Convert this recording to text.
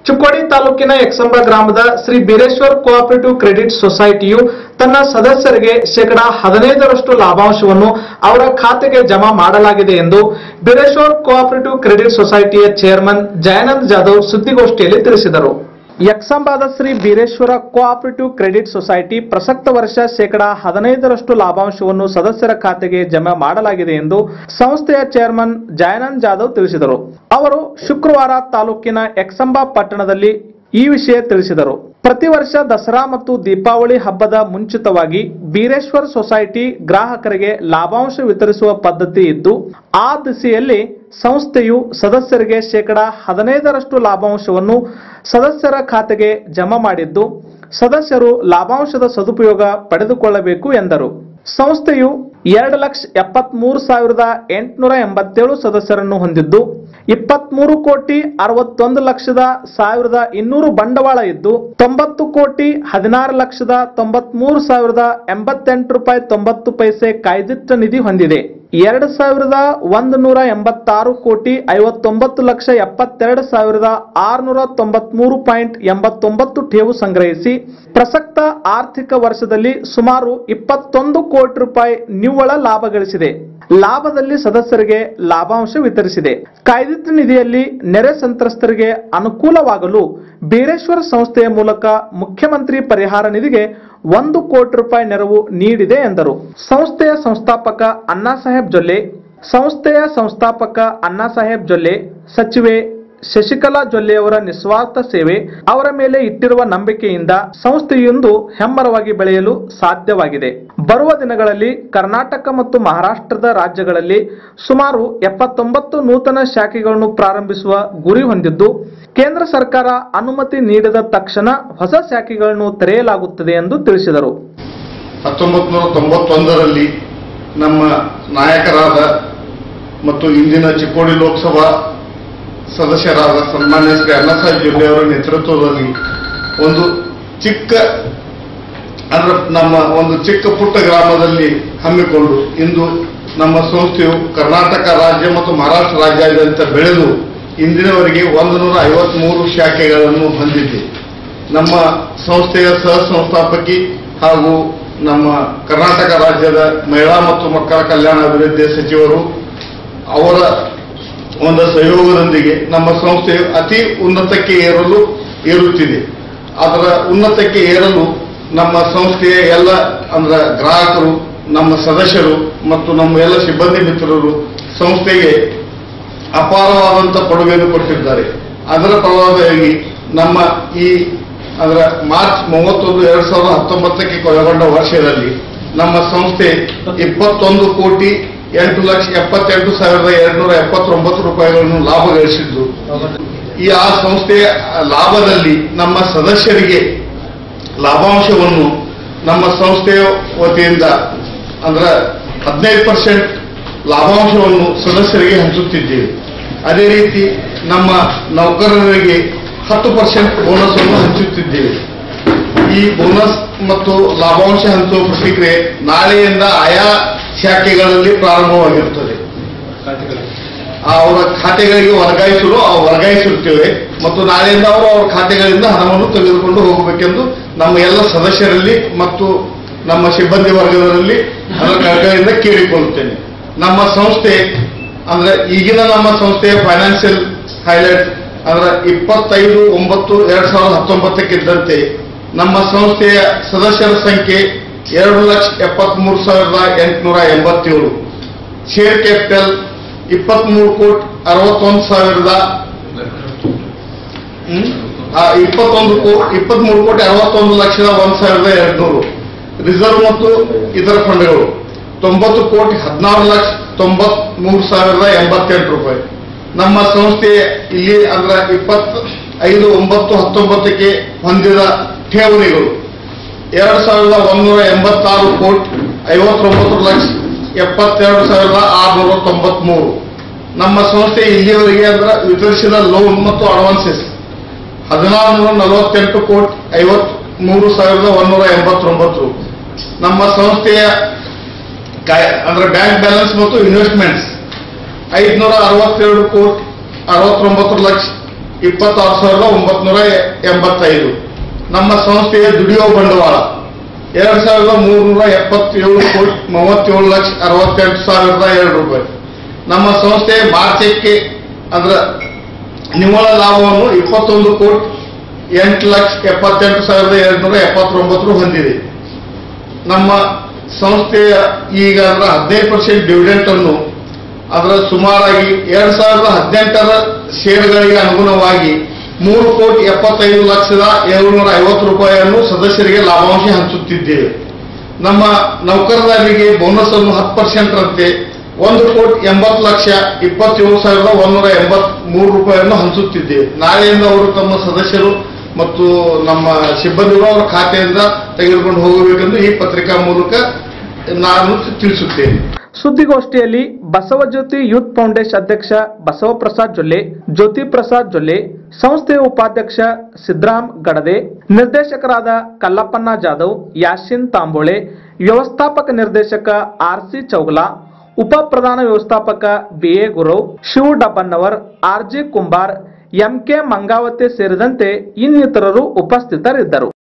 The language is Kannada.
ಚಿಕ್ಕೋಡಿ ತಾಲೂಕಿನ ಯಕ್ಷಂಬ ಗ್ರಾಮದ ಶ್ರೀ ಬೀರೇಶ್ವರ್ ಕೋಆಪರೇಟಿವ್ ಕ್ರೆಡಿಟ್ ಸೊಸೈಟಿಯು ತನ್ನ ಸದಸ್ಯರಿಗೆ ಶೇಕಡಾ ಹದಿನೈದರಷ್ಟು ಲಾಭಾಂಶವನ್ನು ಅವರ ಖಾತೆಗೆ ಜಮಾ ಮಾಡಲಾಗಿದೆ ಎಂದು ಬೀರೇಶ್ವರ್ ಕೋಆಪರೇಟಿವ್ ಕ್ರೆಡಿಟ್ ಸೊಸೈಟಿಯ ಚೇರ್ಮನ್ ಜಯಾನಂದ್ ಜಾಧವ್ ಸುದ್ದಿಗೋಷ್ಠಿಯಲ್ಲಿ ತಿಳಿಸಿದರು ಯಕ್ಷಂಬಾದ Shri Beereshwara cooperative credit society ಪ್ರಸಕ್ತ ವರ್ಷ ಶೇಕಡಾ ಹದಿನೈದರಷ್ಟು ಲಾಭಾಂಶವನ್ನು ಸದಸ್ಯರ ಖಾತೆಗೆ ಜಮಾ ಮಾಡಲಾಗಿದೆ ಎಂದು ಸಂಸ್ಥೆಯ ಚೇರ್ಮನ್ ಜಯಾನಂದ್ ಜಾಧವ್ ತಿಳಿಸಿದರು ಅವರು ಶುಕ್ರವಾರ ತಾಲೂಕಿನ ಯಕ್ಷಂಬ ಪಟ್ಟಣದಲ್ಲಿ ಈ ವಿಷಯ ತಿಳಿಸಿದರು ಪ್ರತಿ ವರ್ಷ ದಸರಾ ಮತ್ತು ದೀಪಾವಳಿ ಹಬ್ಬದ ಮುಂಚಿತವಾಗಿ ಬೀರೇಶ್ವರ್ ಸೊಸೈಟಿ ಗ್ರಾಹಕರಿಗೆ ಲಾಭಾಂಶ ವಿತರಿಸುವ ಪದ್ಧತಿ ಇದ್ದು ಆ ದಿಸೆಯಲ್ಲಿ ಸಂಸ್ಥೆಯು ಸದಸ್ಯರಿಗೆ ಶೇಕಡಾ ಹದಿನೈದರಷ್ಟು ಲಾಭಾಂಶವನ್ನು ಸದಸ್ಯರ ಖಾತೆಗೆ ಜಮಾ ಮಾಡಿದ್ದು ಸದಸ್ಯರು ಲಾಭಾಂಶದ ಸದುಪಯೋಗ ಪಡೆದುಕೊಳ್ಳಬೇಕು ಎಂದರು ಸಂಸ್ಥೆಯು ಎರಡು ಲಕ್ಷ ಎಪ್ಪತ್ಮೂರು ಸಾವಿರದ ಎಂಟುನೂರ ಎಂಬತ್ತೇಳು ಸದಸ್ಯರನ್ನು ಹೊಂದಿದ್ದು ಇಪ್ಪತ್ಮೂರು ಕೋಟಿ ಅರವತ್ತೊಂದು ಲಕ್ಷದ ಸಾವಿರದ ಇನ್ನೂರು ಬಂಡವಾಳ ಇದ್ದು ತೊಂಬತ್ತು ಕೋಟಿ ಹದಿನಾರು ಲಕ್ಷದ ತೊಂಬತ್ಮೂರು ಸಾವಿರದ ಎಂಬತ್ತೆಂಟು ರೂಪಾಯಿ ತೊಂಬತ್ತು ಪೈಸೆ ಕಾಯ್ದಿಟ್ಟ ನಿಧಿ ಹೊಂದಿದೆ ಎರಡು ಸಾವಿರದ ಒಂದು ನೂರ ಎಂಬತ್ತಾರು ಕೋಟಿ ಐವತ್ತೊಂಬತ್ತು ಲಕ್ಷ ಎಪ್ಪತ್ತೆರಡು ಸಾವಿರದ ಆರುನೂರ ತೊಂಬತ್ಮೂರು ಪಾಯಿಂಟ್ ಎಂಬತ್ತೊಂಬತ್ತು ಠೇವು ಸಂಗ್ರಹಿಸಿ ಪ್ರಸಕ್ತ ಆರ್ಥಿಕ ವರ್ಷದಲ್ಲಿ ಸುಮಾರು ಇಪ್ಪತ್ತೊಂದು ಕೋಟಿ ರೂಪಾಯಿ ನಿವ್ವಳ ಲಾಭ ಗಳಿಸಿದೆ ಲಾಭದಲ್ಲಿ ಸದಸ್ಯರಿಗೆ ಲಾಭಾಂಶ ವಿತರಿಸಿದೆ ಕಾಯ್ದಿಟ್ಟ ನಿಧಿಯಲ್ಲಿ ನೆರೆ ಸಂತ್ರಸ್ತರಿಗೆ ಅನುಕೂಲವಾಗಲು ಬೀರೇಶ್ವರ ಸಂಸ್ಥೆಯ ಮೂಲಕ ಮುಖ್ಯಮಂತ್ರಿ ಪರಿಹಾರ ನಿಧಿಗೆ ಒಂದು ಕೋಟಿ ರೂಪಾಯಿ ನೆರವು ನೀಡಿದೆ ಎಂದರು ಸಂಸ್ಥೆಯ ಸಂಸ್ಥಾಪಕ ಅಣ್ಣಾಸಾಹೇಬ್ ಜೊಲ್ಲೆ ಸಂಸ್ಥೆಯ ಸಂಸ್ಥಾಪಕ ಅಣ್ಣಾಸಾಹೇಬ್ ಜೊಲ್ಲೆ ಸಚಿವೆ ಶಶಿಕಲಾ ಜೊಲ್ಲೆಯವರ ನಿಸ್ವಾರ್ಥ ಸೇವೆ ಅವರ ಮೇಲೆ ಇಟ್ಟಿರುವ ನಂಬಿಕೆಯಿಂದ ಸಂಸ್ಥೆಯೊಂದು ಹೆಮ್ಮರವಾಗಿ ಬೆಳೆಯಲು ಸಾಧ್ಯವಾಗಿದೆ ಬರುವ ದಿನಗಳಲ್ಲಿ ಕರ್ನಾಟಕ ಮತ್ತು ಮಹಾರಾಷ್ಟ್ರದ ರಾಜ್ಯಗಳಲ್ಲಿ ಸುಮಾರು ಎಪ್ಪತ್ತೊಂಬತ್ತು ನೂತನ ಶಾಖೆಗಳನ್ನು ಪ್ರಾರಂಭಿಸುವ ಗುರಿ ಹೊಂದಿದ್ದು ಕೇಂದ್ರ ಸರ್ಕಾರ ಅನುಮತಿ ನೀಡಿದ ತಕ್ಷಣ ಹೊಸ ಶಾಖೆಗಳನ್ನು ತೆರೆಯಲಾಗುತ್ತದೆ ಎಂದು ತಿಳಿಸಿದರು ಹತ್ತೊಂಬತ್ತು ನೂರ ತೊಂಬತ್ತೊಂದರಲ್ಲಿ ನಮ್ಮ ನಾಯಕರಾದ ಮತ್ತು ಇಂದಿನ ಚಿಕ್ಕೋಡಿ ಲೋಕಸಭಾ ಸದಸ್ಯರಾದ ಸನ್ಮಾನ್ಯ ಶ್ರೀ ಅಣ್ಣಾಸಾಹೇಬ್ ಜೊಲ್ಲೆ ಅವರ ನೇತೃತ್ವದಲ್ಲಿ ಒಂದು ಚಿಕ್ಕ ಅಂದ್ರೆ ನಮ್ಮ ಒಂದು ಚಿಕ್ಕ ಪುಟ್ಟ ಗ್ರಾಮದಲ್ಲಿ ಹಮ್ಮಿಕೊಂಡು ಇಂದು ನಮ್ಮ ಸಂಸ್ಥೆಯು ಕರ್ನಾಟಕ ರಾಜ್ಯ ಮತ್ತು ಮಹಾರಾಷ್ಟ್ರ ರಾಜ್ಯಾದ್ಯಂತ ಬೆಳೆದು ಇಂದಿನವರೆಗೆ ಒಂದು ನೂರ ಐವತ್ಮೂರು ಶಾಖೆಗಳನ್ನು ಹೊಂದಿದೆ ನಮ್ಮ ಸಂಸ್ಥೆಯ ಸಹ ಸಂಸ್ಥಾಪಕಿ ಹಾಗೂ ನಮ್ಮ ಕರ್ನಾಟಕ ರಾಜ್ಯದ ಮಹಿಳಾ ಮತ್ತು ಮಕ್ಕಳ ಕಲ್ಯಾಣ ಅಭಿವೃದ್ಧಿ ಸಚಿವರು ಅವರ ಒಂದು ಸಹಯೋಗದೊಂದಿಗೆ ನಮ್ಮ ಸಂಸ್ಥೆಯು ಅತಿ ಉನ್ನತಕ್ಕೆ ಏರಲು ಏರುತ್ತಿದೆ ಅದರ ಉನ್ನತಕ್ಕೆ ಏರಲು ನಮ್ಮ ಸಂಸ್ಥೆಯ ಎಲ್ಲ ಅಂದ್ರೆ ಗ್ರಾಹಕರು ನಮ್ಮ ಸದಸ್ಯರು ಮತ್ತು ನಮ್ಮ ಎಲ್ಲ ಸಿಬ್ಬಂದಿ ಮಿತ್ರರು ಸಂಸ್ಥೆಗೆ ಅಪಾರವಾದಂಥ ಕೊಡುಗೆಯನ್ನು ಕೊಟ್ಟಿದ್ದಾರೆ ಅದರ ಫಲವಾಗಿ ನಮ್ಮ ಈ ಅದರ ಮಾರ್ಚ್ ಮೂವತ್ತೊಂದು ಎರಡ್ ಸಾವಿರದ ಹತ್ತೊಂಬತ್ತಕ್ಕೆ ಕೊನೆಗೊಂಡ ವರ್ಷದಲ್ಲಿ ನಮ್ಮ ಸಂಸ್ಥೆ ಇಪ್ಪತ್ತೊಂದು ಕೋಟಿ ಎಂಟು ಲಕ್ಷ ಎಪ್ಪತ್ತೆಂಟು ಸಾವಿರದ ಎರಡ್ನೂರ ಎಪ್ಪತ್ತೊಂಬತ್ತು ರೂಪಾಯಿಗಳನ್ನು ಲಾಭ ಗಳಿಸಿದ್ದು ಈ ಆ ಸಂಸ್ಥೆಯ ಲಾಭದಲ್ಲಿ ನಮ್ಮ ಸದಸ್ಯರಿಗೆ ಲಾಭಾಂಶವನ್ನು ನಮ್ಮ ಸಂಸ್ಥೆಯ ವತಿಯಿಂದ ಅಂದ್ರೆ ಹದಿನೈದು ಪರ್ಸೆಂಟ್ ಲಾಭಾಂಶವನ್ನು ಸದಸ್ಯರಿಗೆ ಹಂಚುತ್ತಿದ್ದೇವೆ ಅದೇ ರೀತಿ ನಮ್ಮ ನೌಕರರಿಗೆ ಹತ್ತು ಪರ್ಸೆಂಟ್ ಬೋನಸ್ ಅನ್ನು ಹಂಚುತ್ತಿದ್ದೇವೆ ಈ ಬೋನಸ್ ಮತ್ತು ಲಾಭಾಂಶ ಹಂಚುವ ಪ್ರತಿಕ್ರಿಯೆ ನಾಳೆಯಿಂದ ಆಯಾ ಶಾಖೆಗಳಲ್ಲಿ ಪ್ರಾರಂಭವಾಗಿರುತ್ತದೆ ಅವರ ಖಾತೆಗಳಿಗೆ ವರ್ಗಾಯಿಸಲು ಆ ವರ್ಗಾಯಿಸುತ್ತೇವೆ ಮತ್ತು ನಾಳೆಯಿಂದ ಅವರು ಅವರ ಖಾತೆಗಳಿಂದ ಹಣವನ್ನು ತೆಗೆದುಕೊಂಡು ಹೋಗಬೇಕೆಂದು ನಮ್ಮ ಎಲ್ಲ ಸದಸ್ಯರಲ್ಲಿ ಮತ್ತು ನಮ್ಮ ಸಿಬ್ಬಂದಿ ವರ್ಗದಲ್ಲಿ ಅದರ ಕಳಕಳಿಯಿಂದ ಕೇಳಿಕೊಳ್ಳುತ್ತೇನೆ ನಮ್ಮ ಸಂಸ್ಥೆ ಅಂದ್ರೆ ಈಗಿನ ನಮ್ಮ ಸಂಸ್ಥೆಯ ಫೈನಾನ್ಷಿಯಲ್ ಹೈಲೈಟ್ ಅಂದ್ರೆ ಇಪ್ಪತ್ತೈದು ಒಂಬತ್ತು ಎರಡ್ ಸಾವಿರದ ಹತ್ತೊಂಬತ್ತಕ್ಕಿದ್ದಂತೆ ನಮ್ಮ ಸಂಸ್ಥೆಯ ಸದಸ್ಯರ ಸಂಖ್ಯೆ ಎರಡು ಲಕ್ಷ ಎಪ್ಪತ್ಮೂರು ಸಾವಿರದ ಎಂಟುನೂರ ಎಂಬತ್ತೇಳು ಶೇರ್ ಕ್ಯಾಪಿಟಲ್ ಇಪ್ಪತ್ಮೂರು ಕೋಟಿ ಅರವತ್ತೊಂದು ಸಾವಿರದ ಹ್ಮ್? ಆ, ಇಪ್ಪತ್ತೊಂದು ಕೋ ಇಪ್ಪತ್ಮೂರು ಕೋಟಿ ಅರವತ್ತೊಂದು ಲಕ್ಷದ ಒಂದು ಸಾವಿರದ ಎರಡ್ನೂರು ರಿಸರ್ವ್ ಮತ್ತು ಇತರ ಫಂಡ್ಗಳು ತೊಂಬತ್ತು ಕೋಟಿ ಹದಿನಾರು ಲಕ್ಷ ತೊಂಬತ್ಮೂರು ಸಾವಿರದ ಎಂಬತ್ತೆಂಟು ರೂಪಾಯಿ ನಮ್ಮ ಸಂಸ್ಥೆ ಇಲ್ಲಿ ಅಂದ್ರೆ ಇಪ್ಪತ್ತು ಐದು ಒಂಬತ್ತು ಹತ್ತೊಂಬತ್ತಕ್ಕೆ ಹೊಂದಿದ ಠೇವಣಿಗಳು ಎರಡು ಸಾವಿರದ ಒಂದೂರ ಎಂಬತ್ತಾರು ಕೋಟಿ ಐವತ್ತೊಂಬತ್ತು ಲಕ್ಷ ಎಪ್ಪತ್ತೆರಡು ಸಾವಿರದ ಆರುನೂರ ತೊಂಬತ್ಮೂರು ನಮ್ಮ ಸಂಸ್ಥೆ ಇಲ್ಲಿಯವರೆಗೆ ಅಂದ್ರೆ ವಿತರಿಸಿದ ಲೋನ್ ಮತ್ತು ಅಡ್ವಾನ್ಸಸ್ ಹದಿನಾರು ನೂರ ನಲವತ್ತೆಂಟು ಕೋಟಿ ಐವತ್ಮೂರು ಸಾವಿರದ ಒಂದೂರ ಎಂಬತ್ತೊಂಬತ್ತು ನಮ್ಮ ಸಂಸ್ಥೆಯ ಕಾಯ್- ಅಂದ್ರೆ ಬ್ಯಾಂಕ್ ಬ್ಯಾಲೆನ್ಸ್ ಮತ್ತು ಇನ್ವೆಸ್ಟ್ಮೆಂಟ್ಸ್ ಐದುನೂರ ಅರವತ್ತೆರಡು ಕೋಟಿ ಅರವತ್ತೊಂಬತ್ತು ಲಕ್ಷ ಇಪ್ಪತ್ತಾರು ಸಾವಿರದ ಒಂಬತ್ನೂರ ಎಂಬತ್ತೈದು ನಮ್ಮ ಸಂಸ್ಥೆಯ ದುಡಿಯೋ ಬಂಡವಾಳ ಎರಡ್ ಸಾವಿರದ ಮೂರ್ನೂರ ಎಪ್ಪತ್ತೇಳು ಕೋಟಿ ಮೂವತ್ತೇಳು ಲಕ್ಷ ಅರವತ್ತೆಂಟು ಸಾವಿರದ ಎರಡು ರೂಪಾಯಿ ನಮ್ಮ ಸಂಸ್ಥೆ ಮಾರ್ಚಕ್ಕೆ ಅಂದ್ರೆ ನಿವ್ವಳ ಲಾಭವನ್ನು ಇಪ್ಪತ್ತೊಂದು ಕೋಟಿ ಎಂಟು ಲಕ್ಷ ಎಪ್ಪತ್ತೆಂಟು ಸಾವಿರದ ಎರಡುನೂರ ಎಪ್ಪತ್ತೊಂಬತ್ತು ಹೊಂದಿದೆ ನಮ್ಮ ಸಂಸ್ಥೆಯ ಈಗ ಅಂದ್ರೆ ಹದಿನೈದು ಪರ್ಸೆಂಟ್ ಡಿವಿಡೆಂಟ್ ಅನ್ನು ಅದರ ಸುಮಾರಾಗಿ ಎರಡ್ ಸಾವಿರದ ಹದಿನೆಂಟರ ಷೇರುಗಳಿಗೆ ಅನುಗುಣವಾಗಿ ಮೂರು ಕೋಟಿ ಎಪ್ಪತ್ತೈದು ಲಕ್ಷದ ಏಳುನೂರ ಐವತ್ತು ರೂಪಾಯಿಯನ್ನು ಸದಸ್ಯರಿಗೆ ಲಾಭಾಂಶ ಹಂಚುತ್ತಿದ್ದೇವೆ ನಮ್ಮ ನೌಕರರಿಗೆ ಬೋನಸ್ ಅನ್ನು ಹತ್ತು ಪರ್ಸೆಂಟ್ ರಂತೆ ಒಂದು ಕೋಟಿ ಎಂಬತ್ತು ಲಕ್ಷ ಇಪ್ಪತ್ತೇಳು ಸಾವಿರದ ಒಂದೂರ ಎಂಬತ್ ಮೂರು ರೂಪಾಯಿಯನ್ನು ಹಂಚುತ್ತಿದ್ದೇವೆ ನಾಳೆಯಿಂದ ಅವರು ತಮ್ಮ ಸದಸ್ಯರು ಮತ್ತು ನಮ್ಮ ಸಿಬ್ಬಂದಿಗಳು ಅವರ ಖಾತೆಯಿಂದ ತೆಗೆದುಕೊಂಡು ಹೋಗಬೇಕೆಂದು ಈ ಪತ್ರಿಕಾ ಮೂಲಕ ನಾನು ತಿಳಿಸುತ್ತೇನೆ ಸುದ್ದಿಗೋಷ್ಠಿಯಲ್ಲಿ ಬಸವಜ್ಯೋತಿ ಯೂತ್ ಫೌಂಡೇಶನ್ ಅಧ್ಯಕ್ಷ ಬಸವಪ್ರಸಾದ್ ಜೊಲ್ಲೆ ಜ್ಯೋತಿ ಪ್ರಸಾದ್ ಜೊಲ್ಲೆ ಸಂಸ್ಥೆಯ ಉಪಾಧ್ಯಕ್ಷ ಸಿದ್ದರಾಮ್ ಗಡದೆ ನಿರ್ದೇಶಕರಾದ ಕಲ್ಲಪ್ಪಣ್ಣ ಜಾಧವ್ ಯಾಶಿನ್ ತಾಂಬೋಳೆ ವ್ಯವಸ್ಥಾಪಕ ನಿರ್ದೇಶಕ ಆರ್ ಸಿ ಚೌಗಲಾ ಉಪ ಪ್ರಧಾನ ವ್ಯವಸ್ಥಾಪಕ BA Gurav Shiva Dabbannavar R G Kumbar MK Mangavati ಸೇರಿದಂತೆ ಇನ್ನಿತರರು ಉಪಸ್ಥಿತರಿದ್ದರು